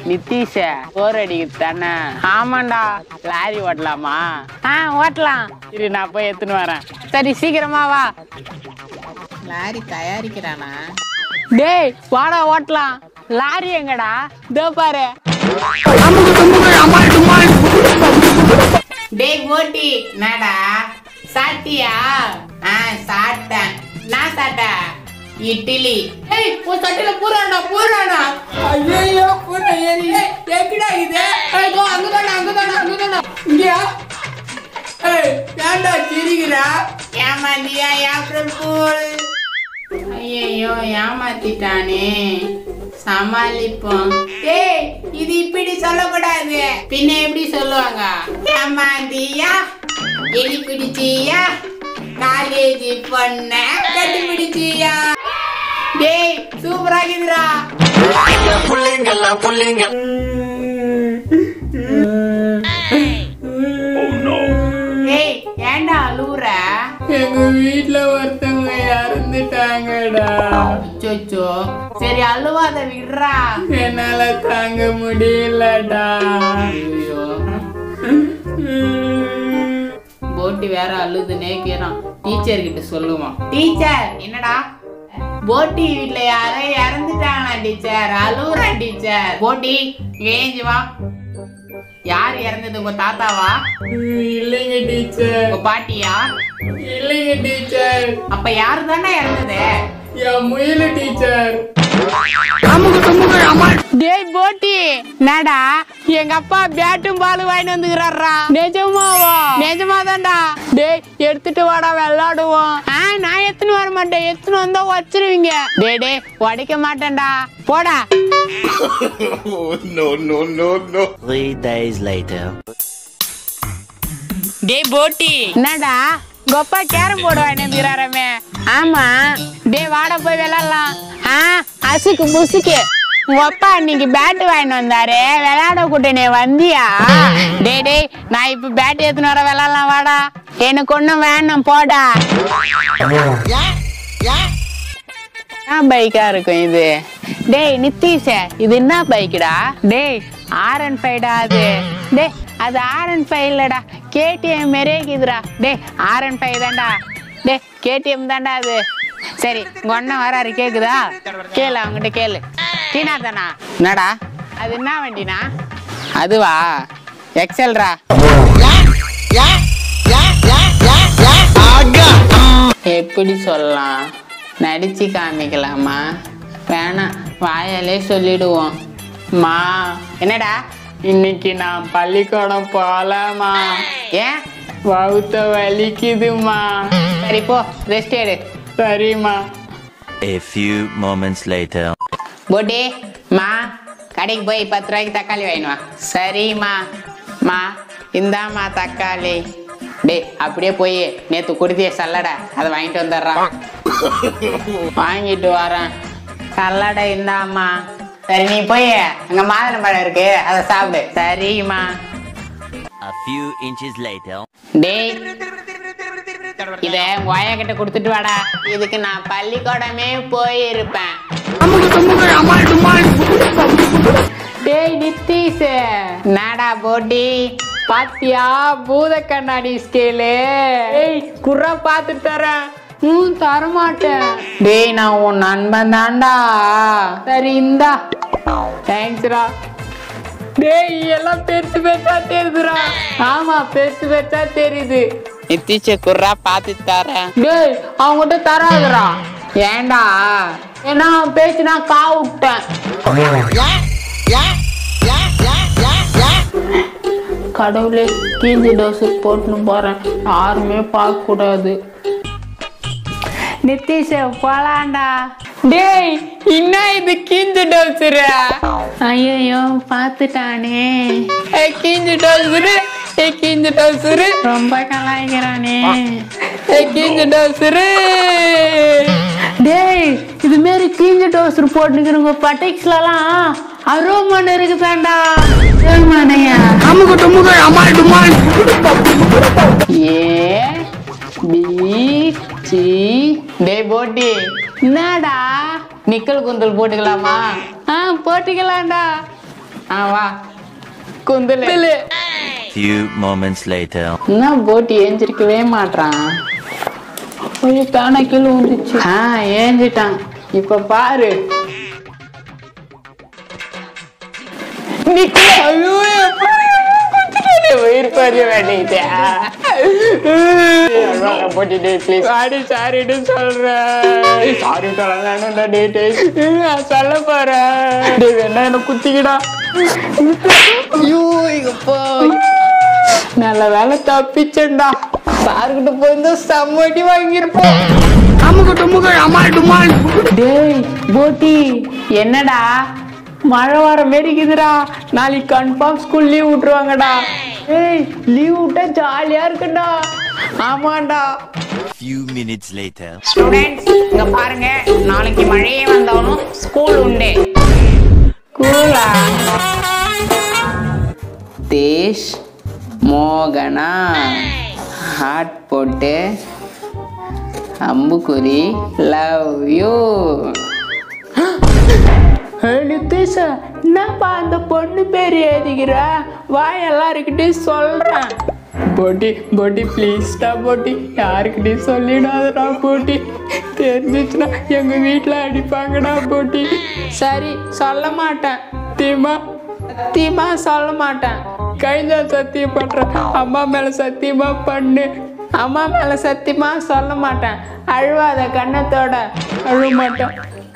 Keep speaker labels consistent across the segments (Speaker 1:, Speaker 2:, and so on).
Speaker 1: நித்தீஷ போர் அடிக்குது தானே ஆமாண்டா லாரி ஓட்டலாமா ஆ ஓட்டலாம் இரு நான் போய் எடுத்துன்னு வரேன் சரி சீக்கிரமா வா
Speaker 2: லாரி தயாரிக்கிறானா
Speaker 1: டேய் வாடா ஓட்டலாம் லாரி எங்கடா இதோ பாரு
Speaker 2: டேய் ஓட்டி என்னடா சாட்டியா ஆ சாப்பிட்டேன் நான் சாப்பிட்ட இட்லி ஏய் உன் சட்டில பூராடா பூராடா ஐயோ பூரா ஏறி எப்படிடா இது ஏய் இதோ அங்கதாடா அங்கதாடா அங்கதாடா இங்கயா ஏய் ஏன்டா சிரிக்கிறா ஏமாந்தியா ஏப்ரல் பூல் ஐயோ ஏமாத்திட்டானே சமாளிப்போம் ஏய் இது இப்படி சொல்லக்கூடாது பின்ன எப்படி சொல்லுவாங்க ஏமாந்தியா எலி பிடிச்சியா காலேஜ் பொண்ண கட்டி பிடிச்சியா டேய் சூப்பரா இருக்குதுடா ஏய் ஏன்டா அழுவுற எங்க வீட்ல ஒருத்தவங்க இறந்துட்டாங்கடா அச்சோ சரி அழுவாத விடுறா என்னால தாங்க முடியலடா ஐயோ போட்டி வேற அழுதுனே கேறான் டீச்சர் கிட்ட சொல்லுவான் டீச்சர் என்னடா போட்டி வீட்ல யாரோ இறந்துட்டாங்களா டீச்சர் அழுவுறா டீச்சர் போட்டி ஏஞ்சி வா யார் இறந்தது உங்க தாத்தாவா இல்லைங்க டீச்சர் உங்க பாட்டியா இல்லைங்க டீச்சர் அப்ப யாரு தானே இறந்தது என் முயல டீச்சர்
Speaker 1: டேய் போட்டி என்னடா எங்க அப்பா பேட்டும் பால் வாங்கிட்டு வந்துக்கிறாரா நிஜமாவா நிஜமா தான்டா டேய் எடுத்துட்டு வாடா விளையாடுவோம் ஆ நான் எத்தனை வர மாட்டேன் எத்தனை வந்தா வச்சிருவீங்க டேய் டேய் உடைக்க மாட்டேன்டா போடா
Speaker 3: Oh, no, no, no, no.
Speaker 4: Three days later.
Speaker 1: டேய் போட்டி என்னடா கொப்பா கேரம் போர்டு வாங்கிட்டு வந்துக்கிறாரமே ஆமா டேய் வாடா போய் விளையாடலாம் ஆ அசுக்கு புசுக்கு உங்க அப்பா இன்னைக்கு பேட் வாங்கிட்டு வந்தாரு விளையாட கூட்டணே வந்தியா டேய் டேய் நான் இப்ப பேட் எடுத்துன்னு வர விளையாடலாம் வாடா எனக்கு ஒண்ணும் வேணும் போடா என்ன பைக்கா இருக்கும் இது டேய் நித்தீஷ இது என்ன பைக்குடா டேய் ஆர் அண்ட் ஃபைவ்டா அது டேய் அது ஆர் அண்ட் ஃபைவ் இல்லடா கேடிஎம் மாரியே இருக்குதுடா டேய் ஆர் அண்ட் ஃபைவ் தான்டா டேய் கேடிஎம் தான்டா அது சரி உங்க அண்ணன் வராரு கேக்குதா கேளு அவங்ககிட்ட கேளு டீனா தானா என்னடா அது என்ன வண்டினா அதுவா எக்ஸல்ரா எப்படி சொல்லலாம் நடிச்சு காமிக்கலாமா வேணாம் வாயாலே சொல்லிடுவோம் மா என்னடா இன்னைக்கு நான் பள்ளிக்கூடம் போலாமா ஏன் வவுத்த வலிக்குதுமா சரி போ ரெஸ்ட் எடு சரிம்மா
Speaker 4: A few moments later.
Speaker 1: போட்டி மா கடைக்கு போய் பத்து ரூபாய்க்கு தக்காளி வாங்கினு வா சரிம்மா மா இந்தாம்மா தக்காளி டேய் அப்படியே போய் நேத்து குடுத்திய சல்லடை அதை வாங்கிட்டு வந்துடுறான் வாங்கிட்டு வரேன் சல்லடை இந்தாம்மா சரி நீ போய் அங்க மாதுளை பழம் இருக்கு அதை சாப்பிடு சரிம்மா
Speaker 4: A few inches later.
Speaker 1: டேய் இத வாயா கிட்ட கொடுத்துட்டு வாடா இதுக்கு நான் பள்ளிக்கூடமே போயிருப்பேன் டேய் நித்தீஷ் நாடா போட்டி பாத்தியா பூத கண்ணாடி ஸ்கேலு ஏய் குர்ரா பார்த்து தரேன் ம் தரமாட்டேன் டேய் நான் உன் நண்பன் தான்டா சரி இந்தா தேங்க்ஸ்டா டேய் எல்லாம் பெருசு பெருசா தெரியுதுடா ஆமா பெருசு பெருசா தெரியுது நித்திச்ச குர்ரா பார்த்து தரேன் டேய் அவங்ககிட்ட தராதுடா ஏன்டா ஏன்னா அவன் பேச்சு நான் கா விட்டேன் கடவுளே கீஞ்சி டோஸ் போட்டுன்னு போறேன் யாருமே பார்க்க கூடாது நித்திஷ போலாண்டா டேய் என்ன இது கீஞ்சு டோசுரா ஐயோ பார்த்துட்டானே ஏ கீஞ்சு டோசுரு ஏ கீஞ்சு டோசுரு ரொம்ப கலாய்க்கிறானே ஏ கீஞ்சு டோசுரு டேய் இது மாரி கீஞ்ச டோசர் போட்டுக்கிறவங்க பட்டிக்ஸ்லாம் அரோமன் இருக்குதாண்டா அரோமனையா ஏ பி சி டேய் போட்டி என்னடா நிக்கல் குந்தல் போட்டுக்கலாமா ஆ போட்டுக்கலாம்டா
Speaker 2: ஆ வா குந்துல
Speaker 4: Few moments later.
Speaker 2: என்ன போட்டி ஏஞ்சிருக்கவே மாட்றான்
Speaker 1: ஐயோ பேனா கீழே வந்துச்சு
Speaker 2: ஆ ஏஞ்சிட்டான் இப்ப பாரு நிக்கல. ஐயோ, எப்படி குத்திட்டானே, உயிர் பறி வேண்டிட்டேன். போட்டி டேய் ப்ளீஸ் சாரி சாரின்னு சொல்றேன் சாரி சொல்லலான்னு டே டே நான் சொல்ல போறேன் டேய் வேணா என்ன குத்திக்கிடா ஐயோ இப்போ நல்ல வேலை தப்பிச்சேன்டா சார்கிட்ட போயிருந்தா செம்மடி வாங்கியிருப்போம் டேய் போட்டி என்னடா மழை வர மாரி இருக்குதுடா நாளைக்கு கன்ஃபார்ம் ஸ்கூல் லீவ் விட்டுருவாங்கடா ஏய் லீவ் விட்டா ஜாலியா இருக்குடா ஆமாண்டா
Speaker 4: Few minutes later.
Speaker 2: ஸ்டூடெண்ட்ஸ் இங்க பாருங்க நாளைக்கு மழையே வந்தாலும் ஸ்கூல் உண்டு கூலா தேஷ் மோகனா ஹார்ட் போட்டு அம்புக்குறி லவ் யூ நித்தேஷ என்னப்பா அந்த பொண்ணு பேர் எழுதிக்கிற வா எல்லாருக்கிட்டையும் சொல்றேன் போட்டி போட்டி ப்ளீஸ்டா போட்டி யாருக்கிட்டையும் சொல்லிடாதடா போட்டி தெரிஞ்சிச்சுன்னா எங்க வீட்டில் அடிப்பாங்கடா போட்டி சரி சொல்ல மாட்டேன் தீமா சத்தியமா சொல்ல மாட்டேன் கழிஞ்ச சத்தியம் பண்றேன் அம்மா மேல சத்தியமா பண்ணு அம்மா மேல சத்தியமா சொல்ல மாட்டேன் அழுவாத கண்ணத்தோட அழுவ மாட்டேன்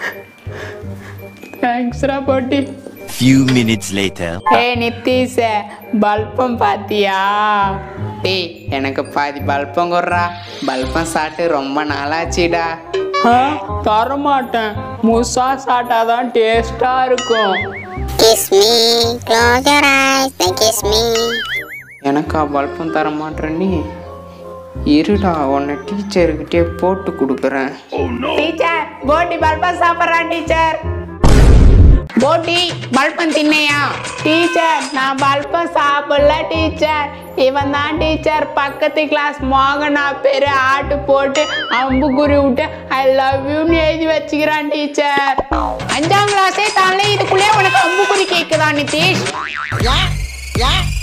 Speaker 2: தேங்க்ஸ்ரா போட்டி
Speaker 4: Few minutes later.
Speaker 2: ஏய் நித்தீஷ பல்பம் பாத்தியா டேய் எனக்கு பாதி பல்பம் கொடுறா பல்பம் சாப்பிட்டு ரொம்ப நாளாச்சுடா தர மாட்டேன் முசா சாப்பிட்டாதான் டேஸ்டா இருக்கும்
Speaker 5: Kiss me, close your eyes, then kiss me.
Speaker 2: எனக்கா பல்பம் தர மாட்டேன் நீ இருடா உன்னை டீச்சர்கிட்டே போட்டு கொடுக்குறேன் டீச்சர் போட்டி பல்பம் சாப்பிட்றான் டீச்சர் போட்டி பல்பம் தின்னையா டீச்சர் நான் பல்பம் சாப்பிடல டீச்சர் இவன் தான் டீச்சர் பக்கத்து கிளாஸ் மோகனா பேரு ஆட்டு போட்டு அம்புக்குறி விட்டு ஐ லவ் யூன்னு எழுதி வச்சுக்கிறான் டீச்சர் அஞ்சாம் கிளாஸே தானே இதுக்குள்ளே உனக்கு அம்புக்குறி கேக்குதா நிதிஷ்